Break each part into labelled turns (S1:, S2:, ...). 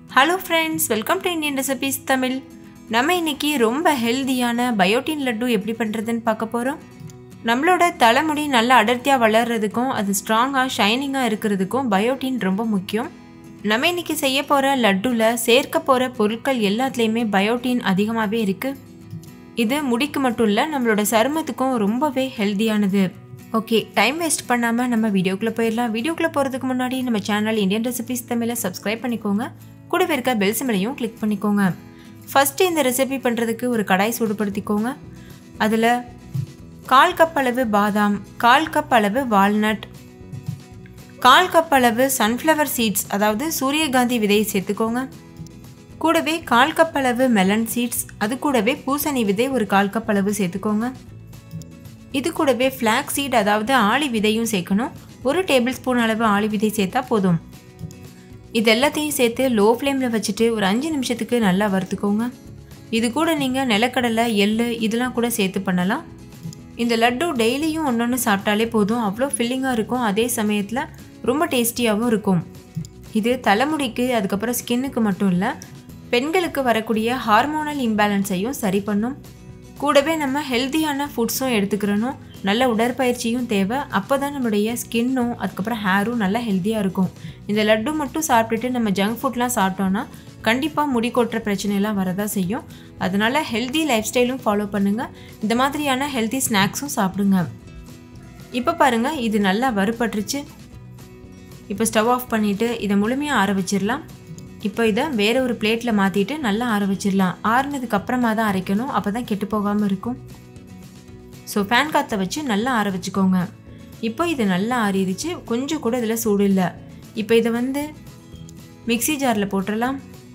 S1: hello friends welcome to Indian recipes Tamil நம்ம இன்னைக்கு ரொம்ப ஹெல்தியான பயோட்டின் லட்டு எப்படி பண்ணுறதுன்னு பார்க்க போகிறோம் நம்மளோட தலைமுடி நல்லா அடர்த்தியாக வளர்கிறதுக்கும் அது ஸ்ட்ராங்காக ஷைனிங்காக இருக்கிறதுக்கும் பயோட்டின் ரொம்ப முக்கியம் நம்ம இன்னைக்கு செய்ய போகிற லட்டுவில் சேர்க்க போகிற பொருட்கள் எல்லாத்துலேயுமே பயோட்டின் அதிகமாகவே இருக்குது இது முடிக்கு மட்டும் இல்லை நம்மளோட சருமத்துக்கும் ரொம்பவே ஹெல்தியானது ஓகே டைம் வேஸ்ட் பண்ணாமல் நம்ம வீடியோக்குள்ளே போயிடலாம் வீடியோக்குள்ளே போகிறதுக்கு முன்னாடி நம்ம சேனல் இந்தியன் ரெசிபிஸ் தமிழை சப்ஸ்கிரைப் பண்ணிக்கோங்க கூடவே இருக்க பெல் சிம்பிளையும் கிளிக் பண்ணிக்கோங்க ஃபஸ்ட்டு இந்த ரெசிபி பண்ணுறதுக்கு ஒரு கடாய் சூடுபடுத்திக்கோங்க அதில் கால் கப் அளவு பாதாம் கால் கப் அளவு வால்நட் கால் கப் அளவு சன்ஃப்ளவர் சீட்ஸ் அதாவது சூரியகாந்தி விதையை சேர்த்துக்கோங்க கூடவே கால் கப் அளவு மெலன் சீட்ஸ் அது கூடவே பூசணி விதை ஒரு கால் கப் அளவு சேர்த்துக்கோங்க இது கூடவே ஃப்ளாக் சீட் அதாவது ஆளி விதையும் சேர்க்கணும் ஒரு டேபிள் ஸ்பூன் அளவு ஆளி விதை சேர்த்தா போதும் இது எல்லாத்தையும் சேர்த்து லோ ஃப்ளேமில் வச்சுட்டு ஒரு அஞ்சு நிமிஷத்துக்கு நல்லா வறுத்துக்கோங்க இது கூட நீங்கள் நிலக்கடலை எள்ளு இதெல்லாம் கூட சேர்த்து பண்ணலாம் இந்த லட்டு டெய்லியும் ஒன்று ஒன்று சாப்பிட்டாலே போதும் அவ்வளோ ஃபில்லிங்காக இருக்கும் அதே சமயத்தில் ரொம்ப டேஸ்டியாகவும் இருக்கும் இது தலைமுடிக்கு அதுக்கப்புறம் ஸ்கின்னுக்கு மட்டும் இல்லை பெண்களுக்கு வரக்கூடிய ஹார்மோனல் இம்பேலன்ஸையும் சரி பண்ணும் கூடவே நம்ம ஹெல்த்தியான ஃபுட்ஸும் எடுத்துக்கிறணும் நல்ல உடற்பயிற்சியும் தேவை அப்போ தான் நம்மளுடைய ஸ்கின்னும் அதுக்கப்புறம் ஹேரும் நல்லா ஹெல்த்தியாக இருக்கும் இந்த லட்டு மட்டும் சாப்பிட்டுட்டு நம்ம ஜங்க் ஃபுட்லாம் சாப்பிட்டோன்னா கண்டிப்பாக முடி கொட்டுற பிரச்சனைலாம் வரதான் செய்யும் அதனால் ஹெல்தி லைஃப் ஸ்டைலும் ஃபாலோ பண்ணுங்கள் இந்த மாதிரியான ஹெல்தி ஸ்நாக்ஸும் சாப்பிடுங்க இப்போ பாருங்கள் இது நல்லா வறுபட்டுருச்சு இப்போ ஸ்டவ் ஆஃப் பண்ணிவிட்டு இதை முழுமையாக ஆற வச்சிடலாம் இப்போ இதை வேற ஒரு பிளேட்டில் மாற்றிட்டு நல்லா ஆற வச்சிடலாம் ஆறுனதுக்கு அப்புறமா தான் அரைக்கணும் அப்போ தான் கெட்டு போகாமல் இருக்கும் ஸோ ஃபேன் காற்றை வச்சு நல்லா ஆற வச்சுக்கோங்க இப்போ இது நல்லா ஆறிடுச்சு கொஞ்சம் கூட இதில் சூடு இல்லை இப்போ இதை வந்து மிக்சி ஜாரில் போட்டுடலாம்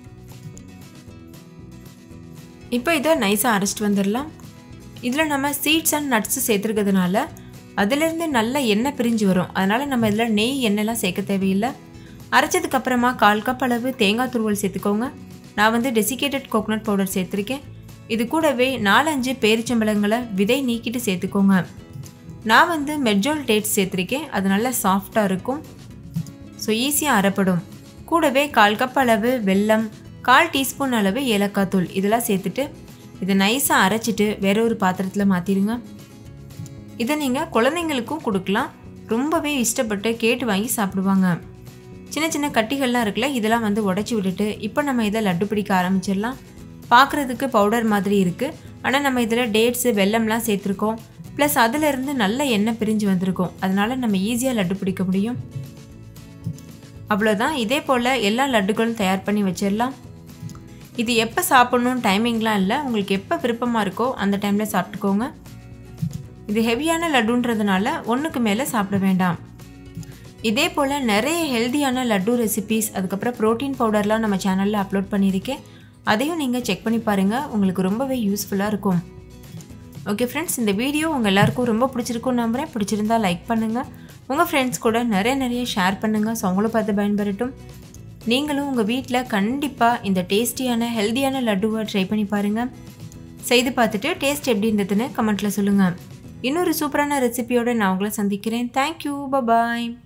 S1: இப்போ இதை நைஸாக அரைச்சிட்டு வந்துடலாம் இதில் நம்ம சீட்ஸ் அண்ட் நட்ஸு சேர்த்துருக்கிறதுனால அதுலேருந்து நல்ல எண்ணெய் பிரிஞ்சு வரும் அதனால் நம்ம இதில் நெய் எண்ணெய்லாம் சேர்க்க தேவையில்லை அரைச்சதுக்கு அப்புறமா கால் கப் அளவு தேங்காய் துருவல் சேர்த்துக்கோங்க நான் வந்து டெசிகேட்டட் கோகனட் பவுடர் சேர்த்துருக்கேன் இது கூடவே நாலஞ்சு பேரிச்சம்பழங்களை விதை நீக்கிட்டு சேர்த்துக்கோங்க நான் வந்து மெட்ஜோல் டேட்ஸ் சேர்த்துருக்கேன் அது நல்லா சாஃப்டாக இருக்கும் ஸோ ஈஸியாக அரைப்படும் கூடவே கால் கப் அளவு வெல்லம் கால் டீஸ்பூன் அளவு ஏலக்காய் தூள் இதெல்லாம் சேர்த்துட்டு இதை நைஸாக அரைச்சிட்டு வேற ஒரு பாத்திரத்தில் மாற்றிடுங்க இதை நீங்கள் குழந்தைங்களுக்கும் கொடுக்கலாம் ரொம்பவே இஷ்டப்பட்டு கேட்டு வாங்கி சாப்பிடுவாங்க சின்ன சின்ன கட்டிகள்லாம் இருக்குல்ல இதெல்லாம் வந்து உடச்சி விட்டுட்டு இப்போ நம்ம இதை லட்டு பிடிக்க ஆரம்பிச்சிடலாம் பார்க்குறதுக்கு பவுடர் மாதிரி இருக்குது ஆனால் நம்ம இதில் டேட்ஸு வெல்லம்லாம் சேர்த்துருக்கோம் ப்ளஸ் அதிலிருந்து நல்ல எண்ணெய் பிரிஞ்சு வந்திருக்கும் அதனால் நம்ம ஈஸியாக லட்டு பிடிக்க முடியும் அவ்வளோதான் இதே போல் எல்லா லட்டுகளும் தயார் பண்ணி வச்சிடலாம் இது எப்போ சாப்பிட்ணும் டைமிங்லாம் இல்லை உங்களுக்கு எப்போ விருப்பமாக இருக்கோ அந்த டைமில் சாப்பிட்டுக்கோங்க இது ஹெவியான லட்டுன்றதுனால ஒன்றுக்கு மேலே சாப்பிட வேண்டாம் இதே போல் நிறைய ஹெல்தியான லட்டு ரெசிபீஸ் அதுக்கப்புறம் ப்ரோட்டீன் பவுடர்லாம் நம்ம சேனலில் அப்லோட் பண்ணியிருக்கேன் அதையும் நீங்கள் செக் பண்ணி பாருங்கள் உங்களுக்கு ரொம்பவே யூஸ்ஃபுல்லாக இருக்கும் ஓகே ஃப்ரெண்ட்ஸ் இந்த வீடியோ உங்கள் எல்லாருக்கும் ரொம்ப பிடிச்சிருக்கும் நம்புகிறேன் பிடிச்சிருந்தா லைக் பண்ணுங்கள் உங்கள் ஃப்ரெண்ட்ஸ் கூட நிறைய நிறைய ஷேர் பண்ணுங்கள் ஸோ அவங்களும் பார்த்து பயன்பெறட்டும் நீங்களும் உங்கள் வீட்டில் கண்டிப்பாக இந்த டேஸ்டியான ஹெல்தியான லட்டுவை ட்ரை பண்ணி பாருங்கள் செய்து பார்த்துட்டு டேஸ்ட் எப்படி இருந்ததுன்னு கமெண்ட்டில் சொல்லுங்கள் இன்னொரு சூப்பரான ரெசிபியோடு நான் உங்களை சந்திக்கிறேன் தேங்க்யூ பபாய்